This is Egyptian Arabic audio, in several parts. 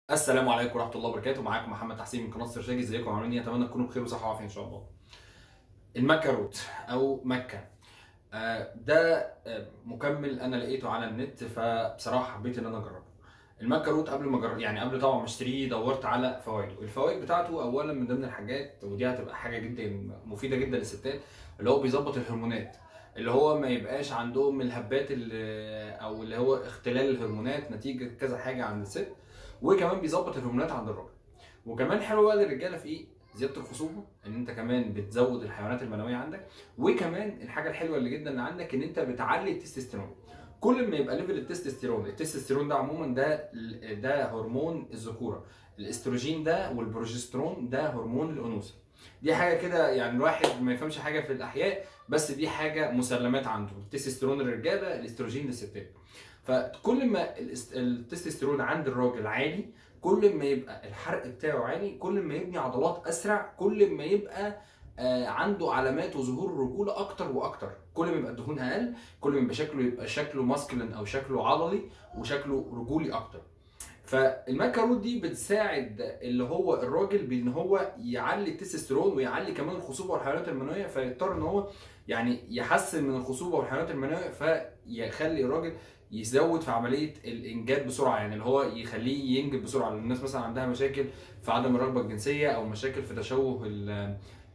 السلام عليكم ورحمه الله وبركاته معاكم محمد تحسين من قناه سرشاجي ازيكم عاملين ايه اتمنى تكونوا بخير وصحه وعافيه ان شاء الله المكه روت او مكه آه، ده آه، مكمل انا لقيته على النت فبصراحه حبيت ان انا اجربه المكه روت قبل ما اجرب يعني قبل طبعا ما اشتريه دورت على فوائده الفوائد بتاعته اولا من ضمن الحاجات ودي هتبقى حاجه جدا مفيده جدا للستات اللي هو بيظبط الهرمونات اللي هو ما يبقاش عندهم الهبات اللي او اللي هو اختلال الهرمونات نتيجه كذا حاجه عند الست وكمان بيظبط الهرمونات عند الراجل وكمان حلو بقى للرجاله في ايه زياده الخصوبه ان انت كمان بتزود الحيوانات المنويه عندك وكمان الحاجه الحلوه اللي جدا اللي عندك ان انت بتعلي التستوستيرون كل ما يبقى ليفل التستوستيرون التستوستيرون ده عموما ده ده هرمون الذكوره الاستروجين ده والبروجسترون ده هرمون الانوثه دي حاجه كده يعني الواحد ما يفهمش حاجه في الاحياء بس دي حاجه مسلمات عنده التستوستيرون للرجاله الاستروجين للستات فكل ما الاس- التستوستيرون عند الراجل عالي كل ما يبقى الحرق بتاعه عالي كل ما يبني عضلات اسرع كل ما يبقى آه، عنده علامات وظهور الرجوله اكتر واكتر كل ما يبقى الدهون اقل كل ما يبقى شكله يبقى شكله ماسكلين او شكله عضلي وشكله رجولي اكتر فالماكاروت دي بتساعد اللي هو الراجل بان هو يعلي التستوستيرون ويعلي كمان الخصوبه والحيوانات المنويه فيضطر ان هو يعني يحسن من الخصوبه والحيوانات المنويه فيخلي الراجل يزود في عمليه الانجاب بسرعه يعني اللي هو يخليه ينجب بسرعه لان الناس مثلا عندها مشاكل في عدم الرغبه الجنسيه او مشاكل في تشوه ال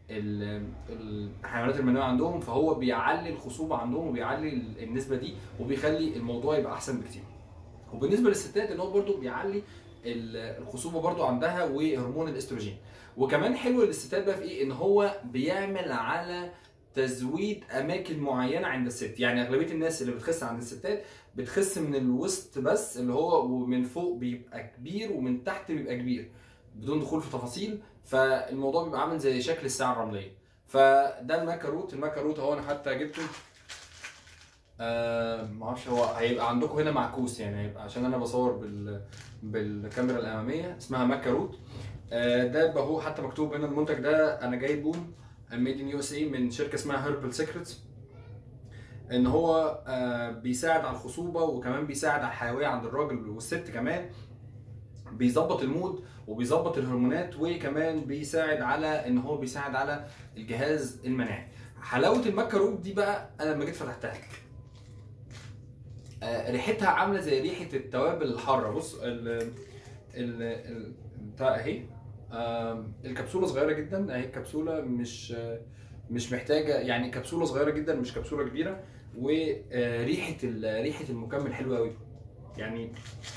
ال- الحيوانات المنويه عندهم فهو بيعلي الخصوبه عندهم وبيعلي النسبه دي وبيخلي الموضوع يبقى احسن بكتير وبالنسبه للستات ان هو برده بيعلي ال- الخصوبه برده عندها وهرمون الاستروجين وكمان حلو للستات بقى في ايه ان هو بيعمل على تزويد اماكن معينه عند الست يعني اغلبيه الناس اللي بتخس عند الستات بتخس من الوسط بس اللي هو ومن فوق بيبقى كبير ومن تحت بيبقى كبير بدون دخول في تفاصيل فالموضوع بيبقى عامل زي شكل الساعه الرمليه فده الماكاروت الماكاروت اهو انا حتى جبته آه ما اعرفش هو هيبقى عندكم هنا معكوس يعني هيبقى عشان انا بصور بال بالكاميرا الاماميه اسمها ماكاروت آه ده بقى هو حتى مكتوب هنا المنتج ده انا جايبه ميد ان يو اس اي من شركه اسمها هيربل سيكريتس ان هو آه بيساعد على الخصوبه وكمان بيساعد على الحيويه عند الراجل والست كمان بيظبط المود وبيظبط الهرمونات وكمان بيساعد على ان هو بيساعد على الجهاز المناعي حلاوه المكروب دي بقى انا لما جيت فتحتها آه، ريحتها عامله زي ريحه التوابل الحاره بص ال ال ال بتاع اهي آم، الكبسوله صغيره جدا اهي الكبسوله مش آه، مش محتاجه يعني كبسوله صغيره جدا مش كبسوله كبيره وريحه ريحه المكمل حلوه قوي يعني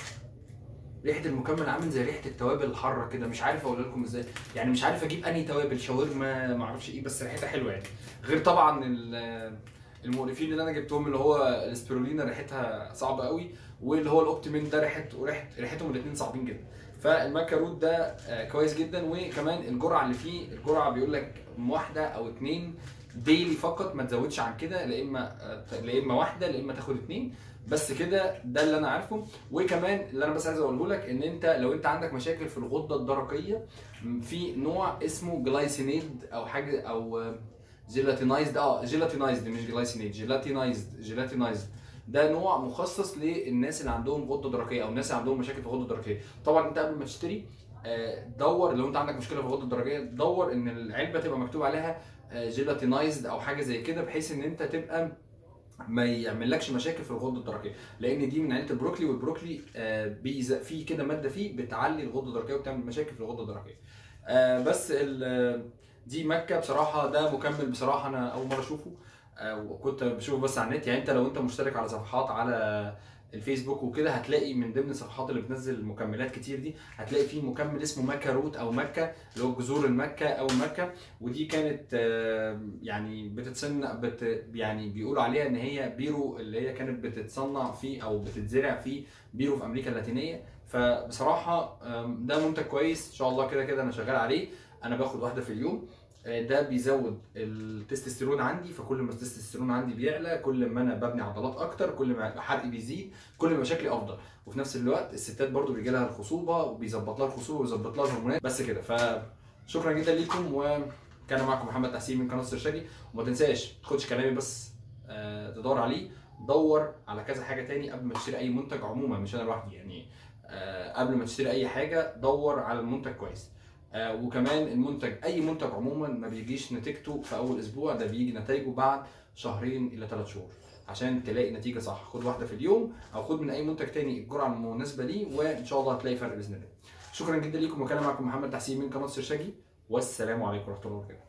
ريحه المكمل عامل زي ريحه التوابل الحاره كده مش عارف اقول لكم ازاي يعني مش عارف اجيب انهي توابل شاورما ما اعرفش ايه بس ريحتها حلوه يعني غير طبعا ال- المقرفين اللي انا جبتهم اللي هو الاسبirulina ريحتها صعبه قوي واللي هو الاوبتيمين ده ريحته ريحه ريحتهم الاثنين صعبين جدا فالماكاروت ده آه، كويس جدا وكمان الجرعه اللي فيه الجرعه بيقول لك واحده او اتنين ديلي فقط ما تزودش عن كده لا اما آه، لا اما واحده لا اما تاخد اتنين بس كده ده اللي انا عارفه وكمان اللي انا بس عايز اقوله لك ان انت لو انت عندك مشاكل في الغده الدرقيه م، في نوع اسمه جلايسينيد او حاجه او آه، جيلاتينايزد اه جيلاتينايزد مش جلايسينيد جيلاتينايزد جيلاتينايزد ده نوع مخصص للناس اللي عندهم غده درقيه او الناس اللي عندهم مشاكل في الغده الدرقيه طبعا انت قبل ما تشتري آه، دور لو انت عندك مشكله في الغده الدرقيه دور ان العلبه تبقى مكتوب عليها جيلاتينايزد او حاجه زي كده بحيث ان انت تبقى ما يعملكش مشاكل في الغده الدرقيه لان دي من عيله البروكلي والبروكلي آه، بيز- فيه كده ماده فيه بتعلي الغده الدرقيه وبتعمل مشاكل في الغده الدرقيه آه، بس ال- دي مكه بصراحه ده مكمل بصراحه انا اول مره اشوفه آه، وكنت بشوفه بس على النت يعني انت لو انت مشترك على صفحات على الفيسبوك وكده هتلاقي من ضمن الصفحات اللي بتنزل مكملات كتير دي هتلاقي فيه مكمل اسمه مكه روت او مكه اللي هو جذور المكه او مكه ودي كانت آه، يعني بتتصنع بت يعني بيقولوا عليها ان هي بيرو اللي هي كانت بتتصنع في او بتتزرع في بيرو في امريكا اللاتينيه فبصراحه آم، ده منتج كويس ان شاء الله كده كده انا شغال عليه انا باخد واحده في اليوم آه، ده بيزود التستوستيرون عندي فكل ما التستوستيرون عندي بيعلى كل ما انا ببني عضلات اكتر كل ما حرقي بيزيد كل ما شكلي افضل وفي نفس الوقت الستات برضو بيجي لها الخصوبه وبيظبط لها الخصوبه ويظبط لها الهرمونات بس كده فشكرا جدا ليكم وكان معكم محمد تحسين من قناه سرشاجي وما تنساش ما تاخدش كلامي بس آه، تدور عليه دور على كذا حاجه تاني قبل ما تشتري اي منتج عموما مش انا لوحدي يعني آه، قبل ما تشتري اي حاجه دور على المنتج كويس آه، وكمان المنتج اي منتج عموما ما بيجيش نتيجته في اول اسبوع ده بيجي نتائجه بعد شهرين الى ثلاث شهور عشان تلاقي نتيجه صح خد واحده في اليوم او خد من اي منتج تاني الجرعه المناسبه ليه وان شاء الله هتلاقي فرق باذن الله شكرا جدا ليكم وكان معكم محمد تحسين من قناه سرشاجي والسلام عليكم ورحمه الله وبركاته